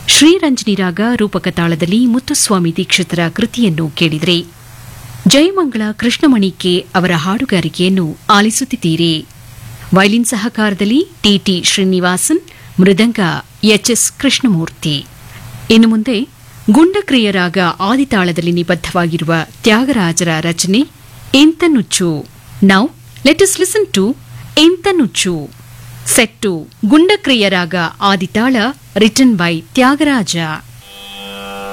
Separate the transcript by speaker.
Speaker 1: ಶ್ರೀರಂಜನಿ ರಾಗ ರೂಪಕ ತಾಳದಲ್ಲಿ ಮುತ್ತುಸ್ವಾಮಿ ದೀಕ್ಷಿತರ ಕೃತಿಯನ್ನು ಕೇಳಿದರೆ ಜಯಮಂಗಳ ಕೃಷ್ಣಮಣಿ ಕೆ ಅವರ ಹಾಡುಗಾರಿಕೆಯನ್ನು ಆಲಿಸುತ್ತಿದ್ದೀರಿ ವೈಲಿನ್ ಸಹಕಾರದಲ್ಲಿ ಟಿಟಿ ಶ್ರೀನಿವಾಸನ್ ಮೃದಂಗ ಎಚ್ಎಸ್ ಕೃಷ್ಣಮೂರ್ತಿ ಇನ್ನು ಮುಂದೆ ಗುಂಡಕ್ರಿಯ ರಾಗ ಆದಿತಾಳದಲ್ಲಿ ನಿಬದ್ಧವಾಗಿರುವ ತ್ಯಾಗರಾಜರ ರಚನೆ Entanuchu now let us listen to Entanuchu ಸೆಟ್ಟು ಗುಂಡಕ್ರಿಯ ರಾಗ ಆದಿತಾಳ ರಿಟನ್ ಬೈ ತ್ಯಾಗರಾಜ